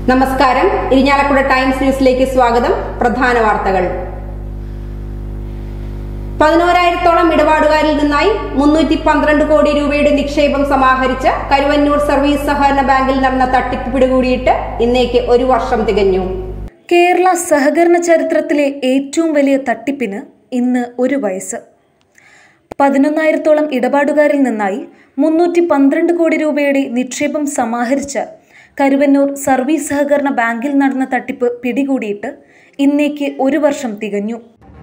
നമസ്കാരം ഇരിഞ്ഞാലക്കുട ടൈംസ് ന്യൂസിലേക്ക് സ്വാഗതം പ്രധാന വാർത്തകൾ പതിനോരായിരത്തോളം ഇടപാടുകാരിൽ നിന്നായി മുന്നൂറ്റി പന്ത്രണ്ട് കോടി രൂപയുടെ നിക്ഷേപം സമാഹരിച്ച് കരുവന്നൂർ സർവീസ് സഹകരണ ബാങ്കിൽ നടന്ന തട്ടിപ്പ് പിടികൂടിയിട്ട് ഇന്നേക്ക് ഒരു വർഷം തികഞ്ഞു കേരള സഹകരണ ചരിത്രത്തിലെ ഏറ്റവും വലിയ തട്ടിപ്പിന് ഇന്ന് ഒരു വയസ്സ് പതിനൊന്നായിരത്തോളം ഇടപാടുകാരിൽ നിന്നായി മുന്നൂറ്റി പന്ത്രണ്ട് കോടി രൂപയുടെ നിക്ഷേപം സമാഹരിച്ച് കരുവന്നൂർ സർവീസ് സഹകരണ ബാങ്കിൽ നടന്ന തട്ടിപ്പ് പിടികൂടിയിട്ട് ഇന്നേക്ക് ഒരു വർഷം തികഞ്ഞു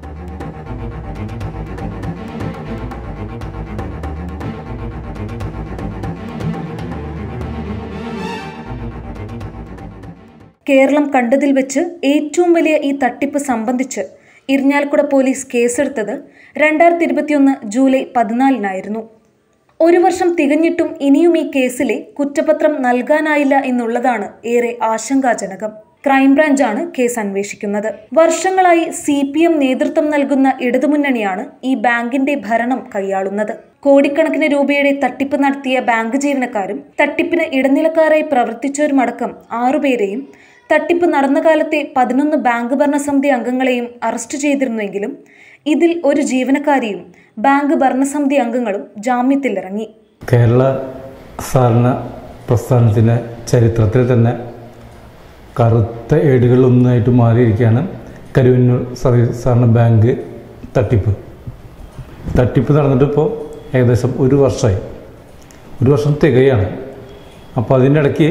കേരളം കണ്ടതിൽ വെച്ച് ഏറ്റവും വലിയ ഈ തട്ടിപ്പ് സംബന്ധിച്ച് ഇരിഞ്ഞാലക്കുട പോലീസ് കേസെടുത്തത് രണ്ടായിരത്തി ഇരുപത്തിയൊന്ന് ജൂലൈ പതിനാലിനായിരുന്നു ഒരു വർഷം തികഞ്ഞിട്ടും ഇനിയും ഈ കേസിലെ കുറ്റപത്രം നൽകാനായില്ല എന്നുള്ളതാണ് ഏറെ ആശങ്കാജനകം ക്രൈംബ്രാഞ്ചാണ് കേസ് അന്വേഷിക്കുന്നത് വർഷങ്ങളായി സി പി എം നേതൃത്വം നൽകുന്ന ഇടതുമുന്നണിയാണ് ഈ ബാങ്കിന്റെ ഭരണം കൈയാളുന്നത് കോടിക്കണക്കിന് രൂപയുടെ തട്ടിപ്പ് നടത്തിയ ബാങ്ക് ജീവനക്കാരും തട്ടിപ്പിന് ഇടനിലക്കാരായി പ്രവർത്തിച്ചവരുമടക്കം ആറുപേരെയും തട്ടിപ്പ് നടന്ന കാലത്തെ പതിനൊന്ന് ബാങ്ക് ഭരണസമിതി അംഗങ്ങളെയും അറസ്റ്റ് ചെയ്തിരുന്നുവെങ്കിലും ഇതിൽ ഒരു ജീവനക്കാരിയും ബാങ്ക് ഭരണസമിതി അംഗങ്ങളും ജാമ്യത്തിലിറങ്ങി കേരള സഹകരണ പ്രസ്ഥാനത്തിൻ്റെ ചരിത്രത്തിൽ തന്നെ കറുത്ത ഏടുകളിലൊന്നായിട്ട് മാറിയിരിക്കുകയാണ് കരുവന്നൂർ സർവീസ് സഹകരണ ബാങ്ക് തട്ടിപ്പ് തട്ടിപ്പ് നടന്നിട്ട് ഇപ്പോൾ ഏകദേശം ഒരു വർഷമായി ഒരു വർഷം തികയാണ് അപ്പോൾ അതിൻ്റെ ഇടയ്ക്ക്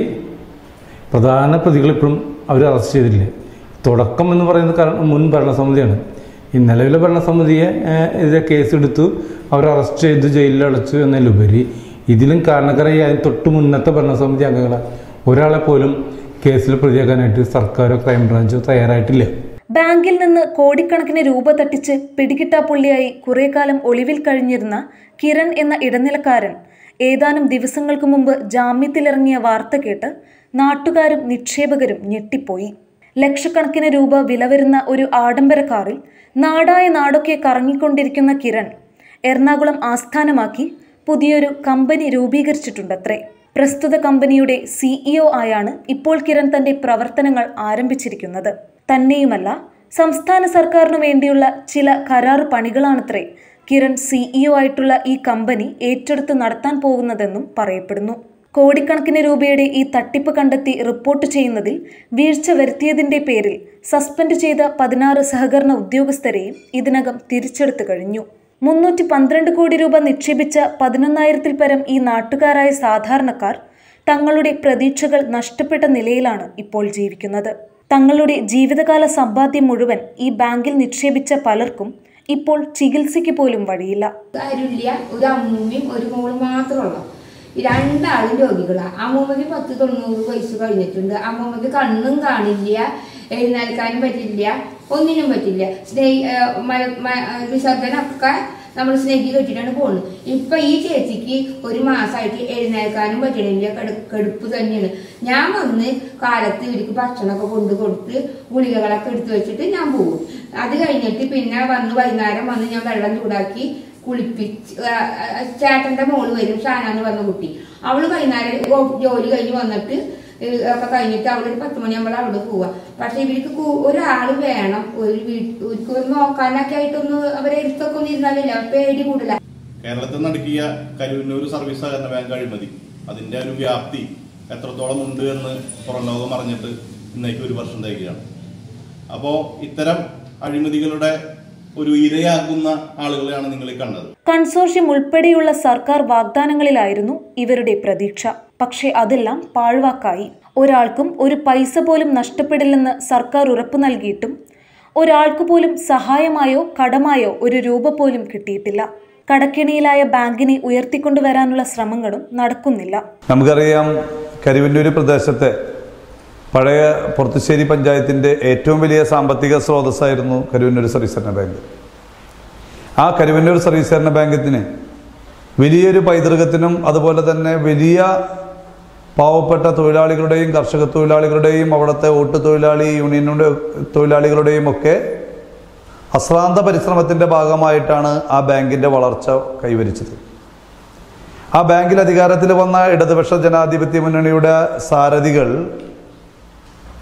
പ്രധാന പ്രതികൾ ഇപ്പോഴും അവർ അറസ്റ്റ് ചെയ്തിട്ടില്ല തുടക്കം എന്ന് പറയുന്നത് കാരണം മുൻ ഭരണസമിതിയാണ് ഈ നിലവിലെ ഭരണസമിതിയെ ഏഹ്, ഇതിലെ കേസെടുത്തു അവർ അറസ്റ്റ് ചെയ്ത് ജയിലിൽ അടച്ചു എന്നതിലുപരി ഇതിലും കാരണക്കാരായി അതിന് തൊട്ട് മുന്നത്തെ ഭരണസമിതി അംഗങ്ങളെ ഒരാളെ പോലും കേസിൽ പ്രതിയാക്കാനായിട്ട് സർക്കാരോ ക്രൈംബ്രാഞ്ചോ തയ്യാറായിട്ടില്ല ബാങ്കിൽ നിന്ന് കോടിക്കണക്കിന് രൂപ തട്ടിച്ച് പിടികിട്ടാപ്പുള്ളിയായി കുറെ കാലം ഒളിവിൽ കഴിഞ്ഞിരുന്ന കിരൺ എന്ന ഇടനിലക്കാരൻ ഏതാനും ദിവസങ്ങൾക്ക് മുമ്പ് ജാമ്യത്തിലിറങ്ങിയ വാർത്ത കേട്ട് നാട്ടുകാരും നിക്ഷേപകരും ഞെട്ടിപ്പോയി ലക്ഷക്കണക്കിന് രൂപ വില വരുന്ന ഒരു ആഡംബര കാറിൽ നാടായ നാടൊക്കെ കറങ്ങിക്കൊണ്ടിരിക്കുന്ന കിരൺ എറണാകുളം ആസ്ഥാനമാക്കി പുതിയൊരു കമ്പനി രൂപീകരിച്ചിട്ടുണ്ടത്രേ പ്രസ്തുത കമ്പനിയുടെ സിഇഒ ആയാണ് ഇപ്പോൾ കിരൺ തന്റെ പ്രവർത്തനങ്ങൾ ആരംഭിച്ചിരിക്കുന്നത് തന്നെയുമല്ല സംസ്ഥാന സർക്കാരിനു വേണ്ടിയുള്ള ചില കരാറ് പണികളാണത്രേ കിരൺ സിഇഒ ആയിട്ടുള്ള ഈ കമ്പനി ഏറ്റെടുത്ത് നടത്താൻ പോകുന്നതെന്നും പറയപ്പെടുന്നു കോടിക്കണക്കിന് രൂപയുടെ ഈ തട്ടിപ്പ് കണ്ടെത്തി റിപ്പോർട്ട് ചെയ്യുന്നതിൽ വീഴ്ച വരുത്തിയതിന്റെ പേരിൽ സസ്പെൻഡ് ചെയ്ത പതിനാറ് സഹകരണ ഉദ്യോഗസ്ഥരെയും ഇതിനകം തിരിച്ചെടുത്തു കഴിഞ്ഞു മുന്നൂറ്റി പന്ത്രണ്ട് കോടി രൂപ നിക്ഷേപിച്ച പതിനൊന്നായിരത്തിൽ പരം ഈ നാട്ടുകാരായ സാധാരണക്കാർ തങ്ങളുടെ പ്രതീക്ഷകൾ നഷ്ടപ്പെട്ട നിലയിലാണ് ഇപ്പോൾ ജീവിക്കുന്നത് തങ്ങളുടെ ജീവിതകാല സമ്പാദ്യം മുഴുവൻ ഈ ബാങ്കിൽ നിക്ഷേപിച്ച പലർക്കും ഇപ്പോൾ ചികിത്സയ്ക്ക് പോലും വഴിയില്ല ആരുമില്ല ഒരു അമ്മൂമ്മയും ഒരു മോളും മാത്രമുള്ള ഈ രണ്ടാളും രോഗികളാണ് അമ്മൂമ്മക്ക് പത്ത് തൊണ്ണൂറ് വയസ്സ് കഴിഞ്ഞിട്ടുണ്ട് അമ്മൂമ്മക്ക് കണ്ണും കാണില്ല എഴുന്നേൽക്കാനും പറ്റില്ല ഒന്നിനും പറ്റില്ല സ്നേഹി വിസർജനമൊക്കെ നമ്മൾ സ്നേഹി കെട്ടിട്ടാണ് പോകുന്നത് ഇപ്പൊ ഈ ചേച്ചിക്ക് ഒരു മാസമായിട്ട് എഴുന്നേൽക്കാനും പറ്റണില്ല കെട- കെടുപ്പ് തന്നെയാണ് ഞാൻ വന്ന് കാലത്ത് ഇവർക്ക് ഭക്ഷണമൊക്കെ കൊണ്ടു കൊടുത്ത് ഗുളികകളൊക്കെ എടുത്തു വെച്ചിട്ട് ഞാൻ പോകും അത് കഴിഞ്ഞിട്ട് പിന്നെ വന്ന് വൈകുന്നേരം വന്ന് ഞാൻ വെള്ളം ചൂടാക്കി കുളിപ്പിച്ച് ആ, ആ, ചേട്ടന്റെ മോള് വരും ഷാന എന്ന് പറഞ്ഞ കുട്ടി അവള് വൈകുന്നേരം ജോ- ജോലി കഴിഞ്ഞ് വന്നിട്ട് ഏ, ഒക്കെ കഴിഞ്ഞിട്ട് അവളൊരു പത്ത് മണിയാകുമ്പോൾ അവിടെ പോവാ പക്ഷെ ഇവർക്ക് കു- ഒരാള് വേണം ഒരു വീട്ടിൽ ഒരു നോക്കാനൊക്കെ ആയിട്ടൊന്ന് അവരെ എടുത്തൊക്കെ ഒന്ന് ഇരുന്നാലില്ല പേടി കൂടുതല കേരളത്തിൽ നടക്കിയ കരുവന്നൂർ സർവീസ് സഹകരണ ബാങ്ക് അഴിമതി അതിന്റെ ഒരു വ്യാപ്തി എത്രത്തോളം ഉണ്ട് എന്ന് പുറം ലോകം അറിഞ്ഞിട്ട് ഇന്നേക്ക് ഒരു വർഷം തികയാണ് അപ്പോ ഇത്തരം അഴിമതികളുടെ ഒരു ഇരയാകുന്ന ആളുകളെയാണ് നിങ്ങൾ ഈ കണ്ടത് കൺസോർഷ്യം ഉൾപ്പെടെയുള്ള സർക്കാർ വാഗ്ദാനങ്ങളിലായിരുന്നു ഇവരുടെ പ്രതീക്ഷ പക്ഷേ അതെല്ലാം പാഴ്വാക്കായി ഒരാൾക്കും ഒരു പൈസ പോലും നഷ്ടപ്പെടില്ലെന്ന് സർക്കാർ ഉറപ്പു നൽകിയിട്ടും ഒരാൾക്ക് പോലും സഹായമായോ കടമായോ ഒരു രൂപ പോലും കിട്ടിയിട്ടില്ല കടക്കിണിയിലായ ബാങ്കിനെ ഉയർത്തിക്കൊണ്ടുവരാനുള്ള ശ്രമങ്ങളും നടക്കുന്നില്ല നമുക്കറിയാം കരുവന്നൂർ പ്രദേശത്തെ പഴയ പൊറത്തുശ്ശേരി പഞ്ചായത്തിൻ്റെ ഏറ്റവും വലിയ സാമ്പത്തിക സ്രോതസ്സായിരുന്നു കരുവന്നൂർ സർവീസ് സഹകരണ ബാങ്ക് ആ കരുവന്നൂർ സർവീസ് സഹകരണ ബാങ്കത്തിന് വലിയൊരു പൈതൃകത്തിനും അതുപോലെ തന്നെ വലിയ പാവപ്പെട്ട തൊഴിലാളികളുടെയും കർഷക തൊഴിലാളികളുടെയും അവിടുത്തെ ഓട്ട് തൊഴിലാളി യൂണിയനുടെ തൊഴിലാളികളുടെയും ഒക്കെ അശ്രാന്ത പരിശ്രമത്തിൻ്റെ ഭാഗമായിട്ടാണ് ആ ബാങ്കിൻ്റെ വളർച്ച കൈവരിച്ചത് ആ ബാങ്കിൽ അധികാരത്തിൽ വന്ന ഇടതുപക്ഷ ജനാധിപത്യ മുന്നണിയുടെ സാരഥികൾ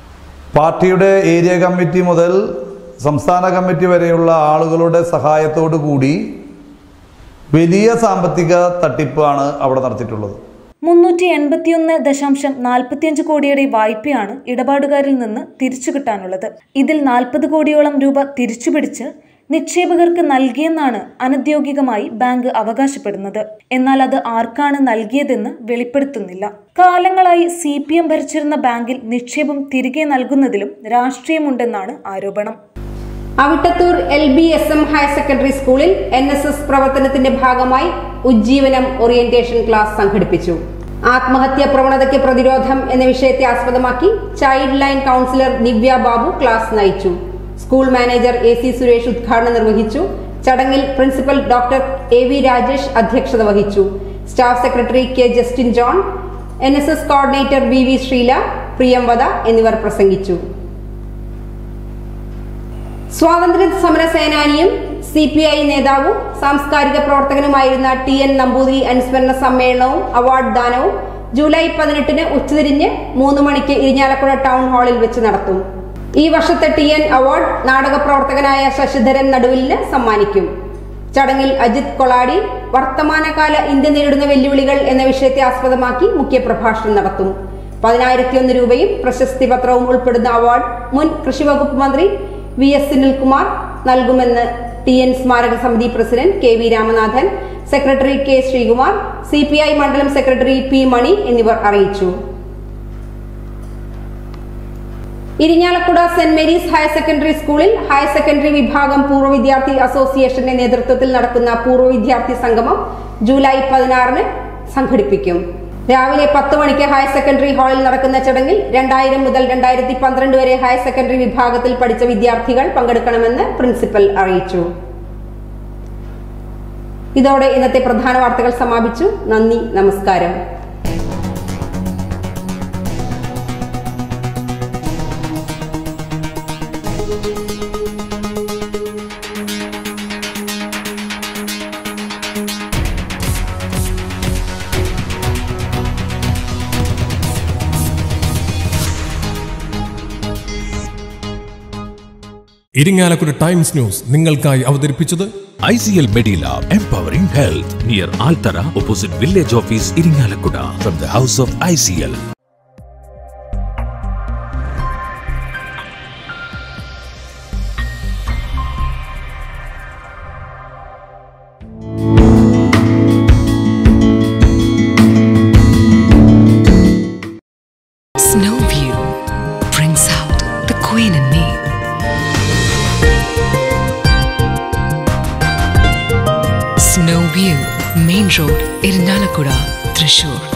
പാർട്ടിയുടെ ഏരിയ കമ്മിറ്റി മുതൽ സംസ്ഥാന കമ്മിറ്റി വരെയുള്ള ആളുകളുടെ സഹായത്തോടു കൂടി വലിയ സാമ്പത്തിക തട്ടിപ്പാണ് അവിടെ നടത്തിയിട്ടുള്ളത് മുന്നൂറ്റി എൺപത്തിയൊന്ന് ദശാംശം നാൽപ്പത്തിയഞ്ച് കോടിയുടെ വായ്പയാണ് ഇടപാടുകാരിൽ നിന്ന് തിരിച്ചു കിട്ടാനുള്ളത് ഇതിൽ നാൽപ്പത് കോടിയോളം രൂപ തിരിച്ചുപിടിച്ച് നിക്ഷേപകർക്ക് നൽകിയെന്നാണ് അനദ്യോഗികമായി ബാങ്ക് അവകാശപ്പെടുന്നത് എന്നാൽ അത് ആർക്കാണ് നൽകിയതെന്ന് വെളിപ്പെടുത്തുന്നില്ല കാലങ്ങളായി സി പി എം ഭരിച്ചിരുന്ന ബാങ്കിൽ നിക്ഷേപം തിരികെ നൽകുന്നതിലും രാഷ്ട്രീയമുണ്ടെന്നാണ് ആരോപണം Avittathur L B S M higher secondary സ്കൂളിൽ എൻ എസ് എസ് പ്രവർത്തനത്തിന്റെ ഭാഗമായി ഉജ്ജീവനം ഓറിയന്റേഷൻ ക്ലാസ് സംഘടിപ്പിച്ചു ആത്മഹത്യാ പ്രവണതയ്ക്ക് പ്രതിരോധം എന്ന വിഷയത്തെ ആസ്പദമാക്കി child line counsellor Divya Babu class നയിച്ചു school manager A C Suresh ഉദ്ഘാടനം നിർവഹിച്ചു ചടങ്ങിൽ principal doctor A V Rajesh അധ്യക്ഷത വഹിച്ചു staff secretary K Justin John N S S coordinator V V Sreela Priyamvada എന്നിവർ പ്രസംഗിച്ചു സ്വാതന്ത്ര്യ സമര സേനാനിയും സി പി ഐ നേതാവും സാംസ്കാരിക പ്രവർത്തകനുമായിരുന്ന ടി എൻ നമ്പൂതിരി അനുസ്മരണ സമ്മേളനവും അവാർഡ് ദാനവും ജൂലൈ പതിനെട്ടിന് ഉച്ചതിരിഞ്ഞ് മൂന്ന് മണിക്ക് ഇരിഞ്ഞാലക്കുട ടൗൺ ഹാളിൽ വെച്ച് നടത്തും ഈ വർഷത്തെ ടി എൻ അവാർഡ് നാടക പ്രവർത്തകനായ ശശിധരൻ നടുവിലിന് സമ്മാനിക്കും ചടങ്ങിൽ അജിത് കൊളാടി വർത്തമാനകാല ഇന്ത്യ നേരിടുന്ന വെല്ലുവിളികൾ എന്ന വിഷയത്തെ ആസ്പദമാക്കി മുഖ്യപ്രഭാഷണം നടത്തും പതിനായിരത്തിയൊന്ന് രൂപയും പ്രശസ്തി പത്രവും ഉൾപ്പെടുന്ന അവാർഡ് മുൻ കൃഷിവകുപ്പ് മന്ത്രി വി എസ് സുനിൽകുമാർ നൽകുമെന്ന് ടി എൻ സ്മാരക സമിതി president K V Ramanathan secretary K Sreekumar C P I മണ്ഡലം സെക്രട്ടറി പി മണി എന്നിവർ അറിയിച്ചു Irinjalakuda saint Mary's higher secondary സ്കൂളിൽ ഹയർ സെക്കൻഡറി വിഭാഗം പൂർവ്വ വിദ്യാർത്ഥി അസോസിയേഷന്റെ നേതൃത്വത്തിൽ നടക്കുന്ന പൂർവ്വ വിദ്യാർത്ഥി സംഗമം ജൂലൈ പതിനാറിന് സംഘടിപ്പിക്കും രാവിലെ പത്ത് മണിക്ക് ഹയർ സെക്കൻഡറി ഹാളിൽ നടക്കുന്ന ചടങ്ങിൽ രണ്ടായിരം മുതൽ രണ്ടായിരത്തി പന്ത്രണ്ട് വരെ ഹയർ സെക്കൻഡറി വിഭാഗത്തിൽ പഠിച്ച വിദ്യാർത്ഥികൾ പങ്കെടുക്കണമെന്ന് പ്രിൻസിപ്പൽ അറിയിച്ചു ഇതോടെ ഇന്നത്തെ പ്രധാന വാർത്തകൾ സമാപിച്ചു നന്ദി നമസ്കാരം ഇരിങ്ങാലക്കുട ടൈംസ് ന്യൂസ് നിങ്ങൾക്കായി അവതരിപ്പിച്ചത് ICL Medilab Empowering Health near Altara opposite Village Office Iringalakkuda from the House of ICL. Snow View brings out the queen in me. Snow View, Main Road, Irinalakuda, Thrissur.